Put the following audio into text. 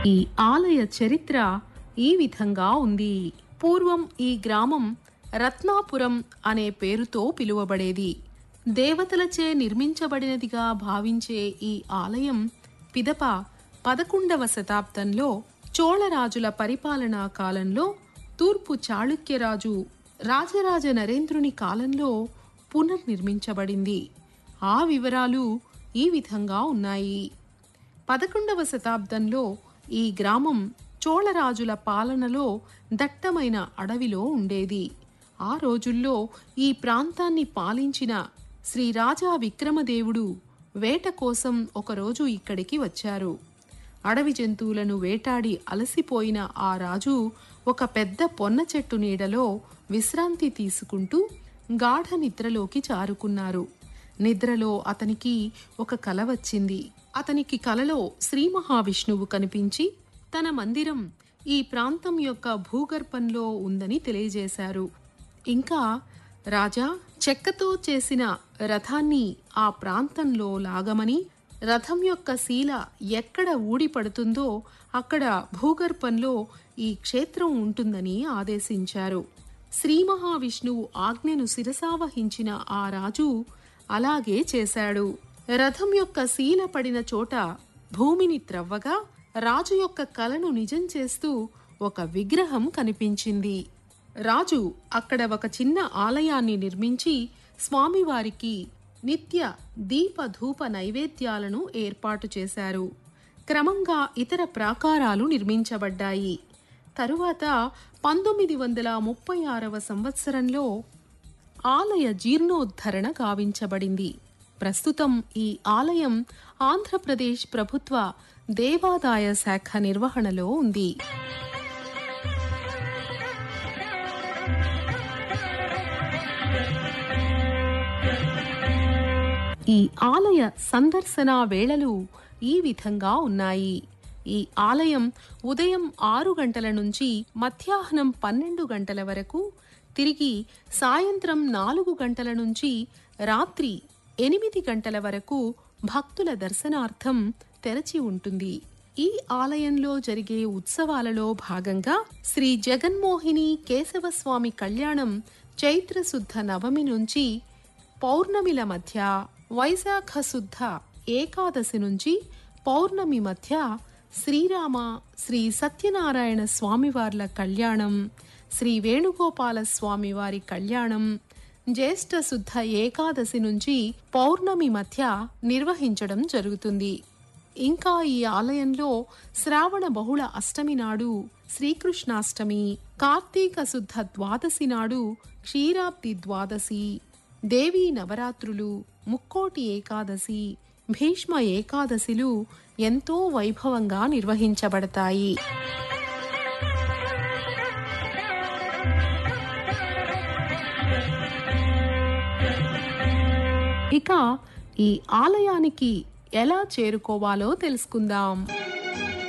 ఈ ఆలయ చరిత్ర ఈ విధంగా ఉంది పూర్వం ఈ గ్రామం రత్నాపురం అనే పేరుతో పిలువబడేది దేవతలచే నిర్మించబడినదిగా భావించే ఈ ఆలయం పిదప పదకొండవ శతాబ్దంలో చోళరాజుల పరిపాలనా కాలంలో తూర్పు చాళుక్యరాజు రాజరాజ నరేంద్రుని కాలంలో పునర్నిర్మించబడింది ఆ వివరాలు ఈ విధంగా ఉన్నాయి పదకొండవ శతాబ్దంలో ఈ గ్రామం చోళరాజుల పాలనలో దట్టమైన అడవిలో ఉండేది ఆ రోజుల్లో ఈ ప్రాంతాన్ని పాలించిన శ్రీ రాజా విక్రమదేవుడు వేట కోసం ఒకరోజు ఇక్కడికి వచ్చారు అడవి జంతువులను వేటాడి అలసిపోయిన ఆ రాజు ఒక పెద్ద పొన్న చెట్టు నీడలో విశ్రాంతి తీసుకుంటూ గాఢ నిద్రలోకి జారుకున్నారు నిద్రలో అతనికి ఒక కల వచ్చింది అతనికి కలలో శ్రీ మహావిష్ణువు కనిపించి తన మందిరం ఈ ప్రాంతం యొక్క భూగర్భంలో ఉందని తెలియజేశారు ఇంకా రాజా చెక్కతో చేసిన రథాన్ని ఆ ప్రాంతంలో లాగమని రథం యొక్క శీల ఎక్కడ ఊడిపడుతుందో అక్కడ భూగర్భంలో ఈ క్షేత్రం ఉంటుందని ఆదేశించారు శ్రీ మహావిష్ణువు ఆజ్ఞను శిరసావహించిన ఆ రాజు అలాగే చేశాడు రథం యొక్క శీల పడిన చోట భూమిని త్రవ్వగా రాజు యొక్క కలను నిజం చేస్తూ ఒక విగ్రహం కనిపించింది రాజు అక్కడ ఒక చిన్న ఆలయాన్ని నిర్మించి స్వామివారికి నిత్య దీప ధూప నైవేద్యాలను ఏర్పాటు చేశారు క్రమంగా ఇతర ప్రాకారాలు నిర్మించబడ్డాయి తరువాత పంతొమ్మిది వందల ముప్పై ఆరవ సంవత్సరంలో ఆలయ జీర్ణోద్ధరణ గావించబడింది ప్రస్తుతం ఈ ఆలయం ఆంధ్రప్రదేశ్ ప్రభుత్వ దేవాదాయ శాఖ నిర్వహణలో ఉంది ఈ ఆలయ సందర్శన వేళలు ఈ విధంగా ఉన్నాయి ఈ ఆలయం ఉదయం ఆరు గంటల నుంచి మధ్యాహ్నం పన్నెండు గంటల వరకు తిరిగి సాయంత్రం నాలుగు గంటల నుంచి రాత్రి ఎనిమిది గంటల వరకు భక్తుల దర్శనార్థం తెరచి ఉంటుంది ఈ ఆలయంలో జరిగే ఉత్సవాలలో భాగంగా శ్రీ జగన్మోహిని కేశవస్వామి కళ్యాణం చైత్ర శుద్ధ నవమి నుంచి పౌర్ణమిల మధ్య వైశాఖ శుద్ధ ఏకాదశి నుంచి పౌర్ణమి మధ్య శ్రీరామ శ్రీ సత్యనారాయణ స్వామివార్ల కళ్యాణం శ్రీ వేణుగోపాల స్వామివారి కళ్యాణం జ్యేష్ఠ శుద్ధ ఏకాదశి నుంచి పౌర్ణమి మధ్య నిర్వహించడం జరుగుతుంది ఇంకా ఈ ఆలయంలో శ్రావణ బహుళ అష్టమి నాడు శ్రీకృష్ణాష్టమి కార్తీక శుద్ధ ద్వాదశి నాడు క్షీరాబ్ది ద్వాదశి దేవీ నవరాత్రులు ముక్కోటి ఏకాదశి భీష్మ ఏకాదశిలు ఎంతో వైభవంగా నిర్వహించబడతాయి ఇక ఈ ఆలయానికి ఎలా చేరుకోవాలో తెలుసుకుందాం